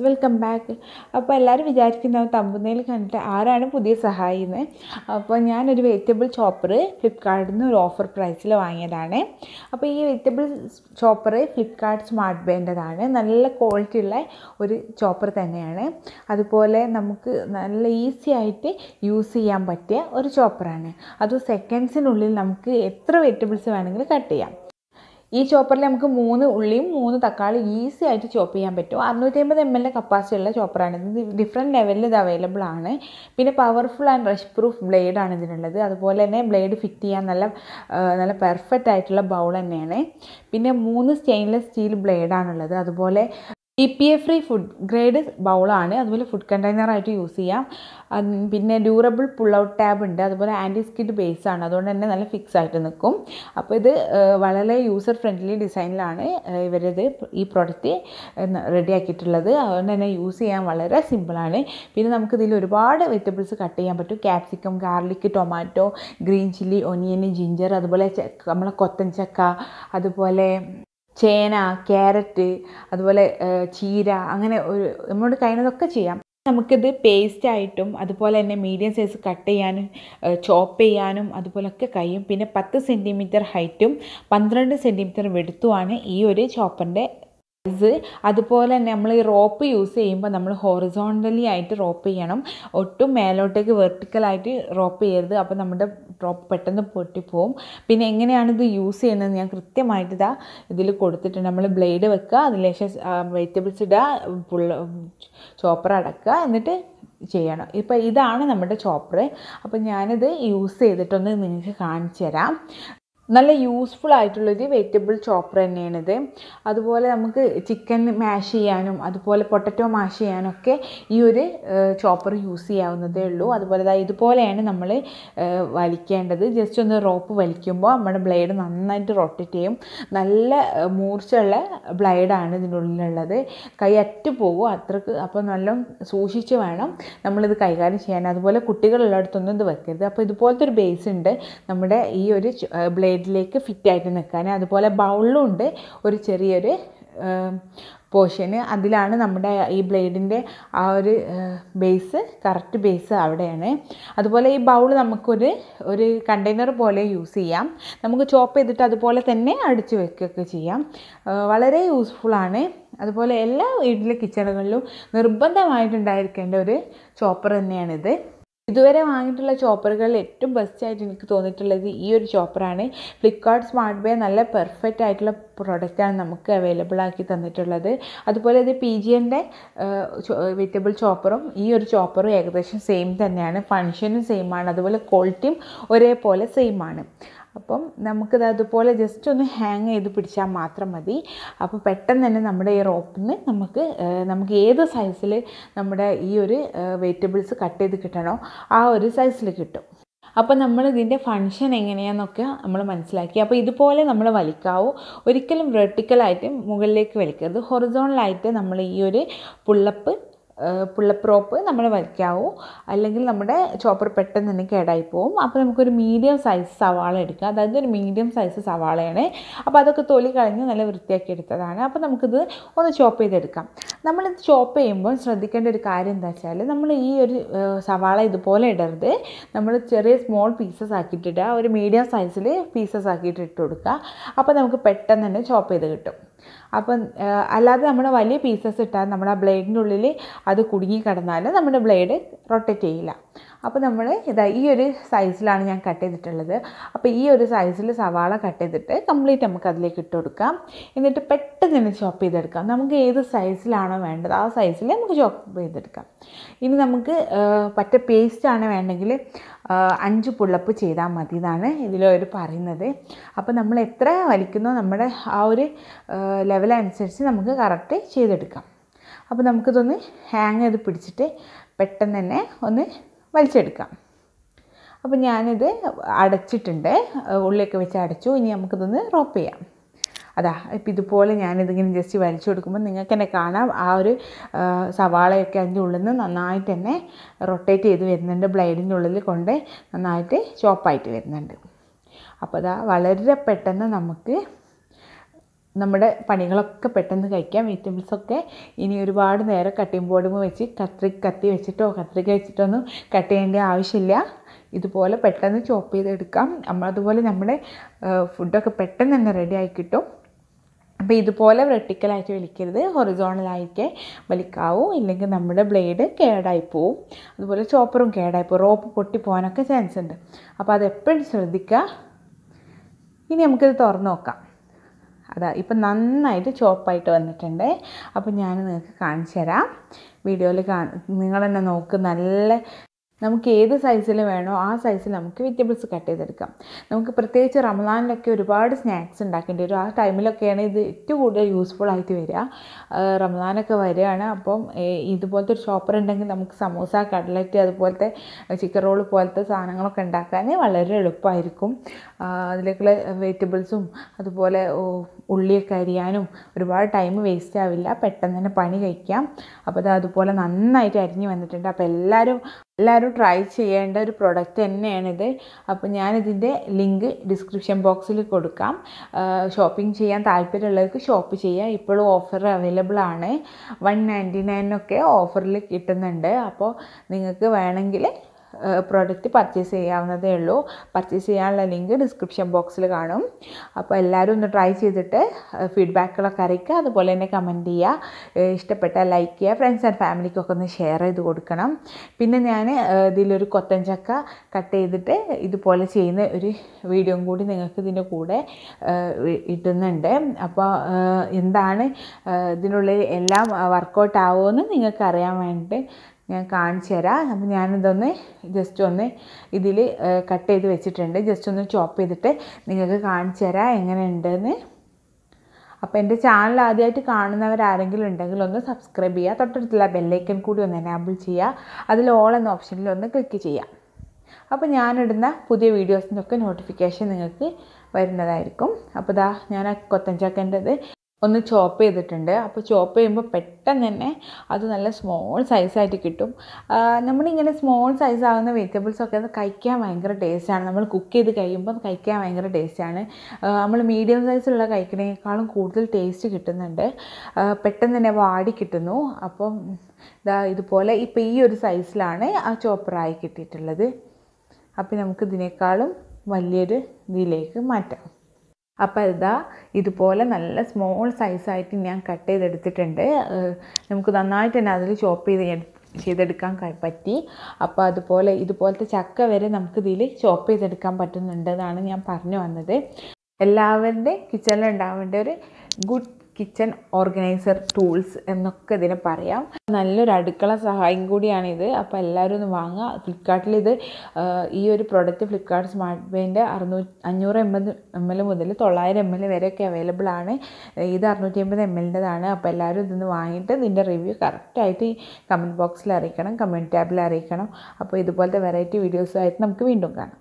welcome back അപ്പോൾ എല്ലാവരും വിചാരിക്കുന്ന തമ്പുന്നയിൽ കണ്ടിട്ട് ആരാണ് പുതിയ സഹായിന്ന് അപ്പോൾ ഞാനൊരു വെജിറ്റബിൾ ചോപ്പർ ഫ്ലിപ്കാർട്ടിൽ നിന്ന് ഒരു ഓഫർ പ്രൈസിൽ വാങ്ങിയതാണ് അപ്പോൾ ഈ വെജിറ്റബിൾ ചോപ്പർ ഫ്ലിപ്കാർട്ട് സ്മാർട്ട് ബേൻ്റെതാണ് നല്ല ക്വാളിറ്റി ഉള്ള ഒരു ചോപ്പർ തന്നെയാണ് അതുപോലെ നമുക്ക് നല്ല ഈസി ആയിട്ട് യൂസ് ചെയ്യാൻ പറ്റിയ ഒരു ചോപ്പറാണ് അത് സെക്കൻഡ്സിനുള്ളിൽ നമുക്ക് എത്ര വെജിറ്റബിൾസ് വേണമെങ്കിലും കട്ട് ചെയ്യാം ഈ ചോപ്പറിൽ നമുക്ക് മൂന്ന് ഉള്ളിയും മൂന്ന് തക്കാളി ഈസി ആയിട്ട് ചോപ്പ് ചെയ്യാൻ പറ്റും അറുന്നൂറ്റമ്പത് എം എൽ കപ്പാസിറ്റി ഉള്ള ചോപ്പറാണ് ഇത് ഡിഫറെൻറ്റ് ലെവലിൽ ഇത് അവൈലബിൾ ആണ് പിന്നെ പവർഫുൾ ആൻഡ് റഷ് പ്രൂഫ് ബ്ലേഡാണ് ഇതിനുള്ളത് അതുപോലെ തന്നെ ബ്ലേഡ് ഫിറ്റ് ചെയ്യാൻ നല്ല നല്ല പെർഫെക്റ്റ് ആയിട്ടുള്ള ബൗൾ തന്നെയാണ് പിന്നെ മൂന്ന് സ്റ്റെയിൻലെസ് സ്റ്റീൽ ബ്ലേഡാണുള്ളത് അതുപോലെ E P A free food grade ബൗളാണ് അതുപോലെ ഫുഡ് കണ്ടെയ്നറായിട്ട് യൂസ് ചെയ്യാം പിന്നെ ഡ്യൂറബിൾ പുൾ ഔട്ട് ടാബ് ഉണ്ട് അതുപോലെ ആൻറ്റി സ്കിഡ് ബേസ് ആണ് അതുകൊണ്ട് തന്നെ നല്ല ഫിക്സ് ആയിട്ട് നിൽക്കും അപ്പോൾ ഇത് വളരെ യൂസർ ഫ്രണ്ട്ലി ഡിസൈനിലാണ് ഇവരിത് ഈ പ്രോഡക്റ്റ് റെഡി ആക്കിയിട്ടുള്ളത് അതുകൊണ്ട് തന്നെ യൂസ് ചെയ്യാൻ വളരെ സിമ്പിളാണ് പിന്നെ നമുക്ക് ഇതിൽ ഒരുപാട് വെജിറ്റബിൾസ് കട്ട് ചെയ്യാൻ പറ്റും capsicum garlic tomato green chilli onion ginger അതുപോലെ നമ്മളെ കൊത്തൻ ചക്ക അതുപോലെ ചേന ക്യാരറ്റ് അതുപോലെ ചീര അങ്ങനെ ഒരു നമ്മളോട് കഴിയുന്നതൊക്കെ ചെയ്യാം നമുക്കിത് പേസ്റ്റ് ആയിട്ടും അതുപോലെ തന്നെ മീഡിയം സൈസ് കട്ട് ചെയ്യാനും ചോപ്പ് ചെയ്യാനും അതുപോലൊക്കെ കഴിയും പിന്നെ പത്ത് സെൻറ്റിമീറ്റർ ഹൈറ്റും പന്ത്രണ്ട് സെൻറ്റിമീറ്റർ വെടുത്തുമാണ് ഈ ഒരു ചോപ്പറിൻ്റെ സൈസ് അതുപോലെ തന്നെ നമ്മൾ ഈ റോപ്പ് യൂസ് ചെയ്യുമ്പോൾ നമ്മൾ ഹോറിസോണ്ടലി ആയിട്ട് റോപ്പ് ചെയ്യണം ഒട്ടും മേലോട്ടേക്ക് വെർട്ടിക്കലായിട്ട് റോപ്പ് ചെയ്യരുത് അപ്പോൾ നമ്മുടെ റോപ്പ് പെട്ടെന്ന് പൊട്ടിപ്പോവും പിന്നെ എങ്ങനെയാണ് ഇത് യൂസ് ചെയ്യുന്നത് ഞാൻ കൃത്യമായിട്ട് ഇതാ ഇതിൽ കൊടുത്തിട്ടുണ്ട് നമ്മൾ ബ്ലേഡ് വെക്കുക അതിലേക്ക് വെജിറ്റബിൾസ് ഇടുക പുള്ള ചോപ്പർ അടക്കുക എന്നിട്ട് ചെയ്യണം ഇപ്പോൾ ഇതാണ് നമ്മുടെ ചോപ്പർ അപ്പോൾ ഞാനിത് യൂസ് ചെയ്തിട്ടൊന്ന് നിങ്ങൾക്ക് കാണിച്ചു തരാം നല്ല യൂസ്ഫുൾ ആയിട്ടുള്ളൊരു വെജിറ്റബിൾ ചോപ്പർ തന്നെയാണിത് അതുപോലെ നമുക്ക് ചിക്കൻ മാഷ് ചെയ്യാനും അതുപോലെ പൊട്ടറ്റോ മാഷ് ചെയ്യാനൊക്കെ ഈ ഒരു ചോപ്പർ യൂസ് ചെയ്യാവുന്നതേ ഉള്ളൂ അതുപോലെ ഇതുപോലെയാണ് നമ്മൾ വലിക്കേണ്ടത് ജസ്റ്റ് ഒന്ന് റോപ്പ് വലിക്കുമ്പോൾ നമ്മുടെ ബ്ലേഡ് നന്നായിട്ട് റൊട്ടേറ്റ് ചെയ്യും നല്ല മൂർച്ചയുള്ള ബ്ലേഡാണ് ഇതിനുള്ളിലുള്ളത് കൈ അറ്റ് പോകും അത്രക്ക് അപ്പോൾ നല്ല സൂക്ഷിച്ച് വേണം നമ്മളിത് കൈകാര്യം ചെയ്യാൻ അതുപോലെ കുട്ടികളുള്ളിടത്തൊന്നും ഇത് വെക്കരുത് അപ്പോൾ ഇതുപോലത്തെ ഒരു ബേസ് ഉണ്ട് നമ്മുടെ ഈ ഒരു ബ്ലേഡ് ബ്ലേഡിലേക്ക് ഫിറ്റായിട്ട് നിൽക്കാൻ അതുപോലെ ബൗളിലും ഉണ്ട് ഒരു ചെറിയൊരു പോർഷന് അതിലാണ് നമ്മുടെ ഈ ബ്ലേഡിൻ്റെ ആ ഒരു ബേസ് കറക്റ്റ് ബേസ് അവിടെയാണ് അതുപോലെ ഈ ബൗൾ നമുക്കൊരു ഒരു കണ്ടെയ്നർ പോലെ യൂസ് ചെയ്യാം നമുക്ക് ചോപ്പ് ചെയ്തിട്ട് അതുപോലെ തന്നെ അടിച്ചു വെക്കുകയൊക്കെ ചെയ്യാം വളരെ യൂസ്ഫുള്ളാണ് അതുപോലെ എല്ലാ വീട്ടിലെ കിച്ചണുകളിലും നിർബന്ധമായിട്ടുണ്ടായിരിക്കേണ്ട ഒരു ചോപ്പർ തന്നെയാണിത് ഇതുവരെ വാങ്ങിയിട്ടുള്ള ചോപ്പറുകളിൽ ഏറ്റവും ബെസ്റ്റ് ആയിട്ട് എനിക്ക് തോന്നിയിട്ടുള്ളത് ഈ ഒരു ചോപ്പറാണ് ഫ്ലിപ്കാർട്ട് സ്മാർട്ട് ബേ നല്ല പെർഫെക്റ്റ് ആയിട്ടുള്ള പ്രൊഡക്റ്റാണ് നമുക്ക് അവൈലബിൾ ആക്കി തന്നിട്ടുള്ളത് അതുപോലെ ഇത് പി ജി എൻ്റെ വെജിറ്റബിൾ ചോപ്പറും ഈ ഒരു ചോപ്പറും ഏകദേശം സെയിം തന്നെയാണ് ഫങ്ഷനും സെയിം ആണ് അതുപോലെ ക്വാളിറ്റിയും ഒരേപോലെ സെയിം ആണ് അപ്പം നമുക്കിത് അതുപോലെ ജസ്റ്റ് ഒന്ന് ഹാങ് ചെയ്ത് പിടിച്ചാൽ മാത്രം മതി അപ്പോൾ പെട്ടെന്ന് തന്നെ നമ്മുടെ ഈ റോപ്പിന് നമുക്ക് നമുക്ക് ഏത് സൈസിൽ നമ്മുടെ ഈ ഒരു വെജിറ്റബിൾസ് കട്ട് ചെയ്ത് കിട്ടണോ ആ ഒരു സൈസിൽ കിട്ടും അപ്പോൾ നമ്മൾ ഇതിൻ്റെ ഫങ്ഷൻ എങ്ങനെയാണെന്നൊക്കെ നമ്മൾ മനസ്സിലാക്കി അപ്പോൾ ഇതുപോലെ നമ്മൾ വലിക്കാവൂ ഒരിക്കലും വെർട്ടിക്കലായിട്ട് മുകളിലേക്ക് വലിക്കരുത് ഹൊറിസോണലായിട്ട് നമ്മൾ ഈ ഒരു പുള്ളപ്പ് പുള്ളപ്പ് റോപ്പ് നമ്മൾ വലിക്കാവൂ അല്ലെങ്കിൽ നമ്മുടെ ചോപ്പർ പെട്ടെന്ന് തന്നെ കേടായി പോവും അപ്പോൾ നമുക്കൊരു മീഡിയം സൈസ് സവാള എടുക്കുക അതായത് ഒരു മീഡിയം സൈസ് സവാളയാണ് അപ്പോൾ അതൊക്കെ തൊലി കളഞ്ഞ് നല്ല വൃത്തിയാക്കി എടുത്തതാണ് അപ്പോൾ നമുക്കിത് ഒന്ന് ചോപ്പ് ചെയ്തെടുക്കാം നമ്മളിത് ചോപ്പ് ചെയ്യുമ്പോൾ ശ്രദ്ധിക്കേണ്ട ഒരു കാര്യം എന്താ വെച്ചാൽ നമ്മൾ ഈ ഒരു സവാള ഇതുപോലെ ഇടരുത് നമ്മൾ ചെറിയ സ്മോൾ പീസസ് ആക്കിയിട്ടിടുക ഒരു മീഡിയം സൈസിൽ പീസസ് ആക്കിയിട്ട് ഇട്ട് കൊടുക്കുക അപ്പോൾ നമുക്ക് പെട്ടെന്ന് തന്നെ ചോപ്പ് ചെയ്ത് കിട്ടും അപ്പം അല്ലാതെ നമ്മുടെ വലിയ പീസസ് ഇട്ടാൽ നമ്മുടെ ആ ബ്ലേഡിൻ്റെ ഉള്ളിൽ അത് കുടുങ്ങി കിടന്നാൽ നമ്മുടെ ബ്ലേഡ് റൊട്ടേറ്റ് ചെയ്യില്ല അപ്പോൾ നമ്മൾ ഇതാ ഈ ഒരു സൈസിലാണ് ഞാൻ കട്ട് ചെയ്തിട്ടുള്ളത് അപ്പോൾ ഈ ഒരു സൈസിൽ സവാള കട്ട് ചെയ്തിട്ട് കംപ്ലീറ്റ് നമുക്ക് അതിലേക്ക് ഇട്ട് കൊടുക്കാം എന്നിട്ട് പെട്ടെന്ന് തന്നെ ചോപ്പ് ചെയ്തെടുക്കാം നമുക്ക് ഏത് സൈസിലാണോ വേണ്ടത് ആ സൈസിൽ നമുക്ക് ചോപ്പ് ചെയ്തെടുക്കാം ഇനി നമുക്ക് പറ്റ പേസ്റ്റാണ് വേണമെങ്കിൽ അഞ്ച് പുള്ളപ്പ് ചെയ്താൽ മതി എന്നാണ് ഇതിലൊരു പറയുന്നത് അപ്പോൾ നമ്മൾ എത്ര വലിക്കുന്നോ നമ്മുടെ ആ ഒരു ലെവൽ അനുസരിച്ച് നമുക്ക് കറക്റ്റ് ചെയ്തെടുക്കാം അപ്പോൾ നമുക്കിതൊന്ന് ഹാങ് ചെയ്ത് പിടിച്ചിട്ട് പെട്ടെന്ന് തന്നെ ഒന്ന് വലിച്ചെടുക്കാം അപ്പോൾ ഞാനിത് അടച്ചിട്ടുണ്ട് ഉള്ളിയൊക്കെ വെച്ച് അടച്ചു ഇനി നമുക്കിതൊന്ന് റോപ്പ് ചെയ്യാം അതാ ഇപ്പം ഇതുപോലെ ഞാനിതിങ്ങനെ ജസ്റ്റ് വലിച്ചു കൊടുക്കുമ്പോൾ നിങ്ങൾക്ക് തന്നെ കാണാം ആ ഒരു സവാളയൊക്കെ അതിൻ്റെ ഉള്ളിൽ നിന്ന് നന്നായിട്ട് തന്നെ റൊട്ടേറ്റ് ചെയ്ത് വരുന്നുണ്ട് ബ്ലേഡിൻ്റെ ഉള്ളിൽ കൊണ്ട് നന്നായിട്ട് ചോപ്പായിട്ട് വരുന്നുണ്ട് അപ്പോൾ അതാ വളരെ പെട്ടെന്ന് നമുക്ക് നമ്മുടെ പണികളൊക്കെ പെട്ടെന്ന് കഴിക്കാം വെജിറ്റബിൾസൊക്കെ ഇനി ഒരുപാട് നേരം കട്ടിംഗ് ബോർഡും വെച്ച് കത്രി കത്തി വെച്ചിട്ടോ കത്രിക വെച്ചിട്ടൊന്നും കട്ട് ചെയ്യേണ്ട ആവശ്യമില്ല ഇതുപോലെ പെട്ടെന്ന് ചോപ്പ് ചെയ്തെടുക്കാം നമ്മൾ അതുപോലെ നമ്മുടെ ഫുഡൊക്കെ പെട്ടെന്ന് തന്നെ റെഡി ആയി കിട്ടും അപ്പോൾ ഇതുപോലെ വെർട്ടിക്കലായിട്ട് വലിക്കരുത് ഹൊറിസോണലായിട്ട് വലിക്കാവൂ ഇല്ലെങ്കിൽ നമ്മുടെ ബ്ലേഡ് കേടായി പോവും അതുപോലെ ചോപ്പറും കേടായി പോകും റോപ്പ് പൊട്ടി പോകാനൊക്കെ ചാൻസ് ഉണ്ട് അപ്പോൾ അത് എപ്പോഴും ശ്രദ്ധിക്കുക ഇനി നമുക്കിത് തുറന്ന് നോക്കാം അതാ ഇപ്പം നന്നായിട്ട് ചോപ്പായിട്ട് വന്നിട്ടുണ്ട് അപ്പോൾ ഞാൻ നിങ്ങൾക്ക് കാണിച്ചു തരാം വീഡിയോയിൽ കാ നിങ്ങൾ തന്നെ നോക്ക് നല്ല നമുക്ക് ഏത് സൈസിൽ വേണോ ആ സൈസിൽ നമുക്ക് വെജിറ്റബിൾസ് കട്ട് ചെയ്തെടുക്കാം നമുക്ക് പ്രത്യേകിച്ച് റമദാനിലൊക്കെ ഒരുപാട് സ്നാക്സ് ഉണ്ടാക്കേണ്ടി വരും ആ ടൈമിലൊക്കെയാണ് ഇത് ഏറ്റവും കൂടുതൽ യൂസ്ഫുൾ ആയിട്ട് വരിക റമദാനൊക്കെ വരികയാണ് അപ്പം ഇതുപോലത്തെ ഒരു ഷോപ്പർ ഉണ്ടെങ്കിൽ നമുക്ക് സമൂസ കട്ലറ്റ് അതുപോലത്തെ ചിക്കൻ റോൾ പോലത്തെ സാധനങ്ങളൊക്കെ ഉണ്ടാക്കാൻ വളരെ എളുപ്പമായിരിക്കും അതിലേക്കുള്ള വെജിറ്റബിൾസും അതുപോലെ ഉള്ളിയൊക്കെ അരിയാനും ഒരുപാട് ടൈം വേസ്റ്റ് ആവില്ല പെട്ടെന്ന് തന്നെ പണി കഴിക്കാം അപ്പോൾ അത് അതുപോലെ നന്നായിട്ട് അരിഞ്ഞ് വന്നിട്ടുണ്ട് അപ്പോൾ എല്ലാവരും എല്ലാവരും ട്രൈ ചെയ്യേണ്ട ഒരു പ്രൊഡക്റ്റ് തന്നെയാണിത് അപ്പോൾ ഞാനിതിൻ്റെ ലിങ്ക് ഡിസ്ക്രിപ്ഷൻ ബോക്സിൽ കൊടുക്കാം ഷോപ്പിംഗ് ചെയ്യാൻ താല്പര്യമുള്ളവർക്ക് ഷോപ്പ് ചെയ്യാം ഇപ്പോഴും ഓഫർ അവൈലബിൾ ആണ് വൺ നയൻറ്റി നയനൊക്കെ ഓഫറിൽ കിട്ടുന്നുണ്ട് അപ്പോൾ നിങ്ങൾക്ക് വേണമെങ്കിൽ പ്രോഡക്റ്റ് പർച്ചേസ് ചെയ്യാവുന്നതേ ഉള്ളൂ പർച്ചേസ് ചെയ്യാനുള്ള ലിങ്ക് ഡിസ്ക്രിപ്ഷൻ ബോക്സിൽ കാണും അപ്പോൾ എല്ലാവരും ഒന്ന് ട്രൈ ചെയ്തിട്ട് ഫീഡ്ബാക്കുകളൊക്കെ അറിയിക്കുക അതുപോലെ തന്നെ കമൻറ്റ് ചെയ്യുക ഇഷ്ടപ്പെട്ടാൽ ലൈക്ക് ചെയ്യുക ഫ്രണ്ട്സ് ആൻഡ് ഫാമിലിക്കൊക്കെ ഒന്ന് ഷെയർ ചെയ്ത് കൊടുക്കണം പിന്നെ ഞാൻ ഇതിലൊരു കൊത്തൻ ചക്ക കട്ട് ചെയ്തിട്ട് ഇതുപോലെ ചെയ്യുന്ന ഒരു വീഡിയോയും കൂടി നിങ്ങൾക്ക് ഇതിൻ്റെ കൂടെ ഇടുന്നുണ്ട് അപ്പോൾ എന്താണ് ഇതിനുള്ളിൽ എല്ലാം വർക്കൗട്ട് ആവുമെന്ന് നിങ്ങൾക്ക് അറിയാൻ വേണ്ടിയിട്ട് ഞാൻ കാണിച്ചു തരാം അപ്പോൾ ഞാനിതൊന്ന് ജസ്റ്റ് ഒന്ന് ഇതിൽ കട്ട് ചെയ്ത് വെച്ചിട്ടുണ്ട് ജസ്റ്റ് ഒന്ന് ചോപ്പ് ചെയ്തിട്ട് നിങ്ങൾക്ക് കാണിച്ചു തരാം എങ്ങനെയുണ്ടെന്ന് അപ്പോൾ എൻ്റെ ചാനൽ ആദ്യമായിട്ട് കാണുന്നവർ ആരെങ്കിലും ഉണ്ടെങ്കിൽ ഒന്ന് സബ്സ്ക്രൈബ് ചെയ്യുക തൊട്ടടുത്തുള്ള ബെല്ലൈക്കൻ കൂടി ഒന്ന് എനാബിൾ ചെയ്യുക അതിൽ ഓൾ എന്ന ഓപ്ഷനിൽ ഒന്ന് ക്ലിക്ക് ചെയ്യുക അപ്പോൾ ഞാനിടുന്ന പുതിയ വീഡിയോസിൻ്റെയൊക്കെ നോട്ടിഫിക്കേഷൻ നിങ്ങൾക്ക് വരുന്നതായിരിക്കും അപ്പോൾ ഇതാ ഞാൻ ആ കൊത്തൻചാക്കൻ്റെത് ഒന്ന് ചോപ്പ് ചെയ്തിട്ടുണ്ട് അപ്പോൾ ചോപ്പ് ചെയ്യുമ്പോൾ പെട്ടെന്ന് തന്നെ അത് നല്ല സ്മോൾ സൈസായിട്ട് കിട്ടും നമ്മളിങ്ങനെ സ്മോൾ സൈസ് ആകുന്ന വെജിറ്റബിൾസൊക്കെ അത് കഴിക്കാൻ ഭയങ്കര ടേസ്റ്റാണ് നമ്മൾ കുക്ക് ചെയ്ത് കഴിയുമ്പോൾ കഴിക്കാൻ ഭയങ്കര ടേസ്റ്റാണ് നമ്മൾ മീഡിയം സൈസിലുള്ള കഴിക്കണേക്കാളും കൂടുതൽ ടേസ്റ്റ് കിട്ടുന്നുണ്ട് പെട്ടെന്ന് തന്നെ വാടി കിട്ടുന്നു അപ്പം ഇതാ ഇതുപോലെ ഇപ്പോൾ ഈ ഒരു സൈസിലാണ് ആ ചോപ്പറായി കിട്ടിയിട്ടുള്ളത് അപ്പോൾ നമുക്ക് ഇതിനേക്കാളും വലിയൊരു ഇതിലേക്ക് മാറ്റാം അപ്പോൾ ഇതാ ഇതുപോലെ നല്ല സ്മോൾ സൈസായിട്ട് ഞാൻ കട്ട് ചെയ്തെടുത്തിട്ടുണ്ട് നമുക്ക് നന്നായിട്ട് തന്നെ അതിൽ ചോപ്പ് ചെയ്ത് ചെയ്തെടുക്കാൻ പറ്റി അപ്പോൾ അതുപോലെ ഇതുപോലത്തെ ചക്ക വരെ നമുക്കിതിൽ ചോപ്പ് ചെയ്തെടുക്കാൻ പറ്റുന്നുണ്ടെന്നാണ് ഞാൻ പറഞ്ഞു വന്നത് എല്ലാവരുടെയും കിച്ചണിൽ ഉണ്ടാവേണ്ട ഒരു ഗുഡ് കിച്ചൺ ഓർഗനൈസർ ടൂൾസ് എന്നൊക്കെ ഇതിനെ പറയാം നല്ലൊരു അടുക്കള സഹായം കൂടിയാണിത് അപ്പോൾ എല്ലാവരും ഒന്ന് വാങ്ങുക ഫ്ലിപ്കാർട്ടിൽ ഇത് ഈ ഒരു പ്രോഡക്റ്റ് ഫ്ലിപ്കാർട്ട് സ്മാർട്ട് ബേൻ്റെ അറുന്നൂറ്റി അഞ്ഞൂറ് എം എൽ എം എൽ മുതൽ തൊള്ളായിരം എം എൽ വരെയൊക്കെ അവൈലബിൾ ആണ് ഇത് അറുന്നൂറ്റി അമ്പത് എം എല്ലിൻ്റെതാണ് അപ്പോൾ എല്ലാവരും ഇതൊന്ന് വാങ്ങിയിട്ട് ഇതിൻ്റെ റിവ്യൂ കറക്റ്റായിട്ട് ഈ കമൻറ്റ് ബോക്സിൽ അറിയിക്കണം കമൻറ്റ് ടാബിൽ അറിയിക്കണം അപ്പോൾ ഇതുപോലത്തെ വെറൈറ്റി വീഡിയോസുമായിട്ട് നമുക്ക് വീണ്ടും കാണാം